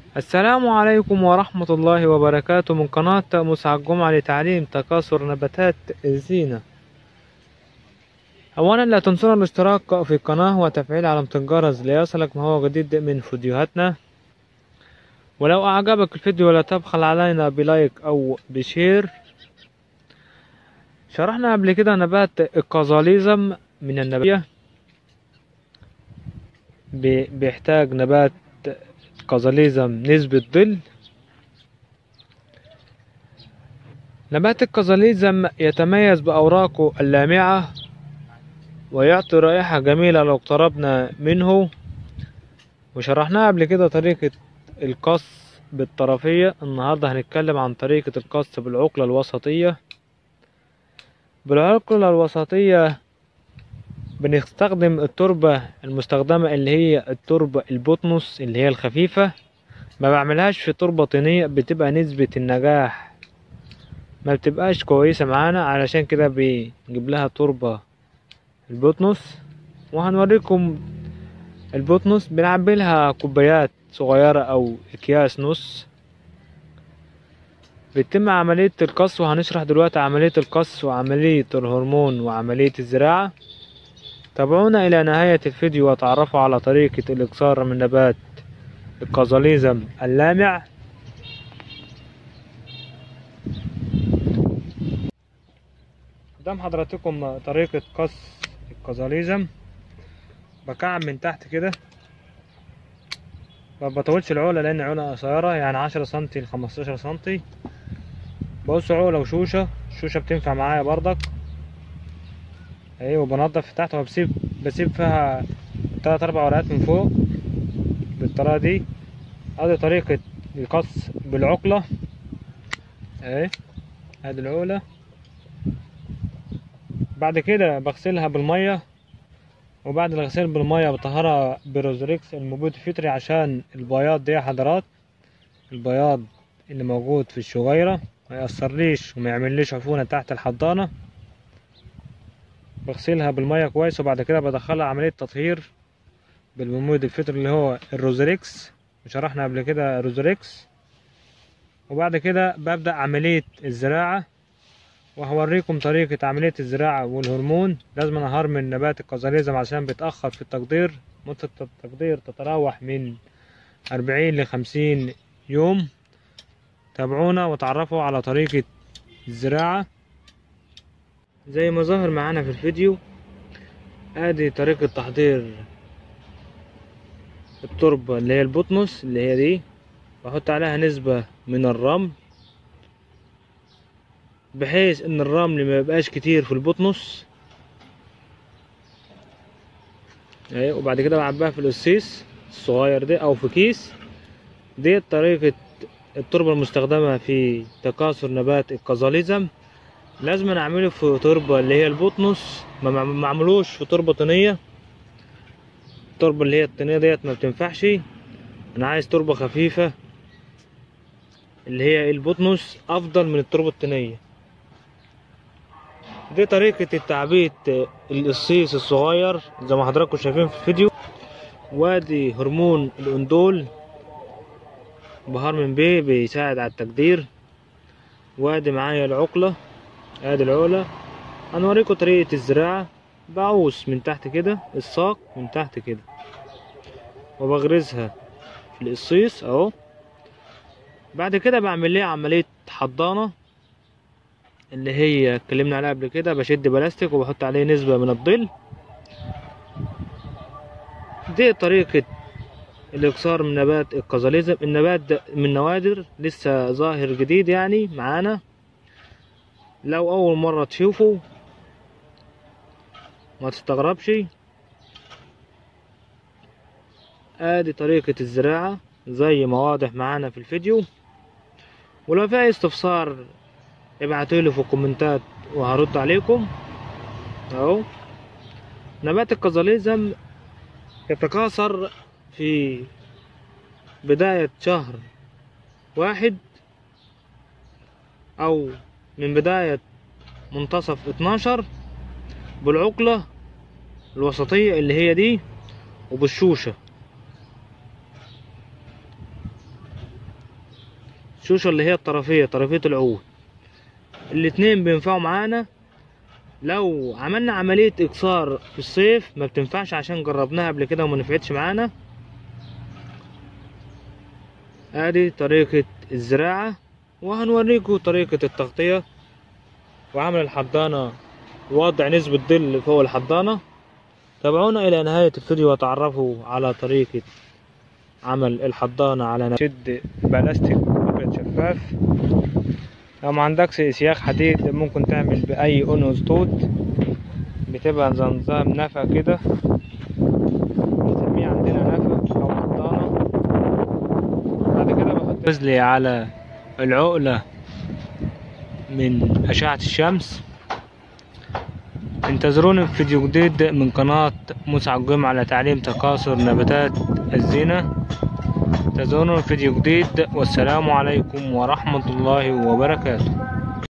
السلام عليكم ورحمة الله وبركاته من قناة مسعد جمعة لتعليم تكاثر نباتات الزينة أولا لا تنسونا الاشتراك في القناة وتفعيل علامة الجرس ليصلك ما هو جديد من فيديوهاتنا ولو أعجبك الفيديو لا تبخل علينا بلايك أو بشير شرحنا قبل كده نبات الكازاليزم من النباتية بيحتاج نبات كازاليزم نسبة ظل نبات الكازاليزم يتميز بأوراقه اللامعة ويعطي رائحة جميلة لو اقتربنا منه وشرحناها قبل كده طريقة القص بالطرفية النهاردة هنتكلم عن طريقة القص بالعقلة الوسطية بالعقلة الوسطية بنستخدم التربة المستخدمة اللي هي التربة البطنس اللي هي الخفيفة ما بعملهاش في تربة طينية بتبقى نسبة النجاح ما بتبقاش كويسة معانا علشان كده بنجيب لها تربة البطنس وهنوريكم البطنس بنعبي لها كوبايات صغيرة او اكياس نص بيتم عملية القص وهنشرح دلوقتي عملية القص وعملية الهرمون وعملية الزراعة تابعونا إلى نهاية الفيديو وتعرفوا على طريقة الإكثار من نبات الكازاليزم اللامع قدام حضراتكم طريقة قص الكازاليزم بكعب من تحت كده ما بطولش العقلة لأن العقلة قصيرة يعني عشرة سنتي لخمستاشر سنتي بص عقلة وشوشة الشوشة بتنفع معايا بردك اهي وبنضف تحت وبسيب بسيب فيها تلات اربع ورقات من فوق بالطريقة دي ادي طريقة القص بالعقلة اهي ادي العقلة بعد كده بغسلها بالمية وبعد الغسيل بالمية بطهرها بروزريكس المبيد فطري عشان البياض دي يا حضرات البياض اللي موجود في الشجيرة ما يأثرليش وما يعمليش عفونة تحت الحضانة بغسلها بالمية كويس وبعد كده بدخلها عملية تطهير بالمميد الفطري اللي هو الروزريكس وشرحنا قبل كده روزريكس وبعد كده ببدأ عملية الزراعة وهوريكم طريقة عملية الزراعة والهرمون لازم أنا هرمن نبات الكازاليزم عشان بيتأخر في التقدير مدة التقدير تتراوح من أربعين لخمسين يوم تابعونا وتعرفوا على طريقة الزراعة زي ما ظهر معانا في الفيديو ادي طريقة تحضير التربة اللي هي البطنس اللي هي دي بحط عليها نسبة من الرمل بحيث ان الرمل ما يبقاش كتير في البطنس اهي وبعد كده بعبيها في القصيص الصغير ده او في كيس دي طريقة التربة المستخدمة في تكاثر نبات الكازاليزم لازم اعمله في تربة اللي هي البطنس ما معملوش في تربة طينية التربة اللي هي الطينية ديت ما بتنفعش انا عايز تربة خفيفة اللي هي البطنس افضل من التربة الطينية دي طريقة التعبيد القصيص الصغير زي ما حضراتكم شايفين في الفيديو وادي هرمون الاندول بهار من بيه بيساعد على التقدير وادي معايا العقلة ادي العقلة هنوريكم طريقة الزراعة بعوس من تحت كده الساق من تحت كده وبغرزها في القصيص اهو بعد كده بعمل ليها عملية حضانة اللي هي اتكلمنا عليها قبل كده بشد بلاستيك وبحط عليه نسبة من الظل دي طريقة الاكسار من نبات الكازاليزم النبات ده من نوادر لسه ظاهر جديد يعني معانا لو اول مرة تشوفه ما تستغربش ادي طريقة الزراعة زي ما واضح معانا في الفيديو ولو في اي استفسار ابعتولي في الكومنتات وهرد عليكم اهو نبات الكازاليزم يتكاثر في بداية شهر واحد او من بداية منتصف اتناشر بالعقلة الوسطية اللي هي دي وبالشوشة الشوشة اللي هي الطرفية طرفية العود الاتنين بينفعوا معانا لو عملنا عملية إكسار في الصيف ما بتنفعش عشان جربناها قبل كده وما نفعتش معانا ادي طريقة الزراعة وهنوريكم طريقة التغطية وعمل الحضانة وضع نسبة ظل فوق الحضانة تابعونا إلى نهاية الفيديو وتعرفوا على طريقة عمل الحضانة على شد بلاستيك أبيض شفاف لو ما عندكش سياخ حديد ممكن تعمل بأي أنوز توت بتبقى زي نظام نفق كده بنسميه عندنا نفق أو حضانة بعد كده بحط وزلي على العقلة من أشعة الشمس انتظروني في فيديو جديد من قناة مسعد جمعة على تعليم تكاثر نباتات الزينة انتظروني في فيديو جديد والسلام عليكم ورحمة الله وبركاته